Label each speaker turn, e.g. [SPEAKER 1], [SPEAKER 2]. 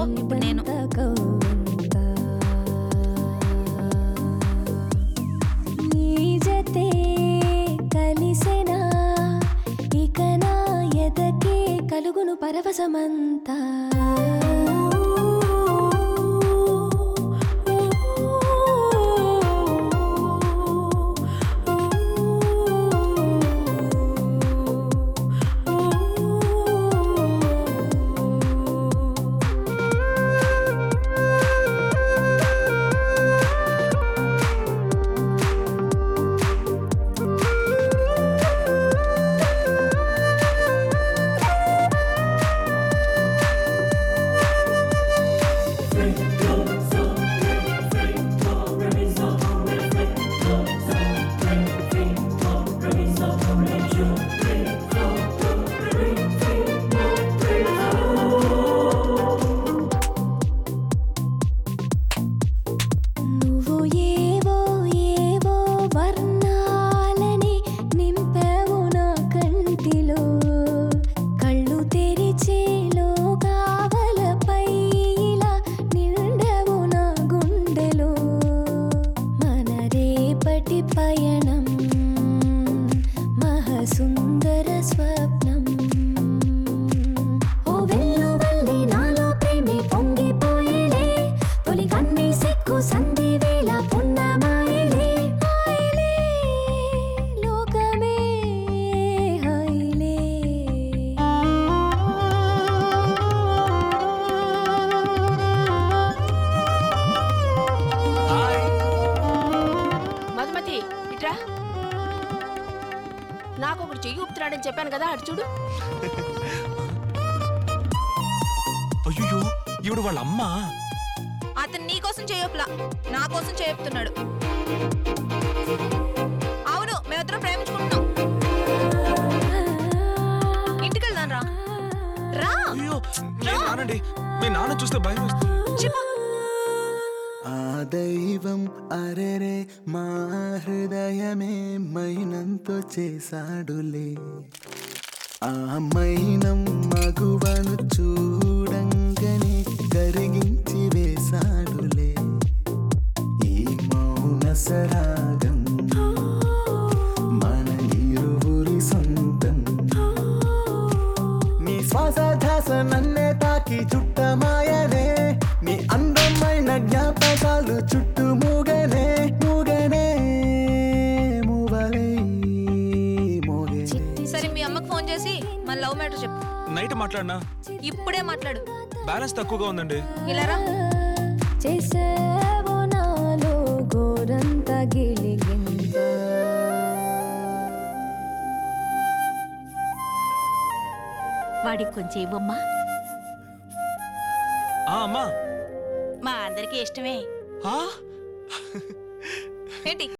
[SPEAKER 1] ఇప్పుడు నేను
[SPEAKER 2] నీ జతే కలిసెనా ఇక నా ఎదకే కలుగును పరవశమంతా నువ్వు ఏవో ఏవో వర్ణాలని నింపావు నా కంటిలో కళ్ళు తెరిచేలో కావలపై ఇలా నిండవు నా గుండెలో మన రేపటి పయనం మహసుందర స్వప్నం ఓ వెల్లువల్లి నాలో ప్రేమే పొంగిపోయేలే తొలి కన్నే సిక్కు సంధి వేళ పున్నమాయలే హాయిలే లోకమే హాయిలే
[SPEAKER 1] మధుమతి ఇట్రా నాకు ఒకటి చెయ్యి ఊపుతున్నాడని చెప్పాను కదా అటు చూడు
[SPEAKER 3] అయ్యో ఈవిడ వాళ్ళ అమ్మ
[SPEAKER 4] అతను నీ కోసం చేయొప్లా నా కోసం చెప్తున్నాడు అవును మేమిద్దరం ప్రేమించుకుంటున్నాం ఇంటికి వెళ్దాం రా రా
[SPEAKER 3] అయ్యో నేను నానండి మీ నాన్న చూస్తే భయం వేస్తుంది
[SPEAKER 4] చెప్పు
[SPEAKER 5] ఆ దైవం అరెరే మా హృదయమే మైనంతో చేశాడులే ఆ మైనం మగువను చూడంగనే కరిగించి వేశాడులే ఈ మౌన సరాగం మన ఇరువురి సొంతం నీ శ్వాస ధ్యాస నన్నే తాకి చుట్టమాయనే నీ అందమైన జ్ఞాపకాలు చుట్టూ మూగనే మూగనే మూవలే మోగే
[SPEAKER 4] సరే మీ అమ్మకి ఫోన్ చేసి మన లవ్ మ్యాటర్ చెప్పు
[SPEAKER 3] నైట్ మాట్లాడినా
[SPEAKER 4] ఇప్పుడే మాట్లాడు
[SPEAKER 3] బ్యాలెన్స్ తక్కువగా ఉందండి
[SPEAKER 4] ఇలా రా
[SPEAKER 2] చేసావో నాలో గోరంత గిలిగింత
[SPEAKER 6] వాడికి కొంచెం ఇవ్వమ్మా
[SPEAKER 3] ఆ అమ్మా
[SPEAKER 6] మా అందరికీ ఇష్టమే
[SPEAKER 3] ఆ?
[SPEAKER 4] ఏంటి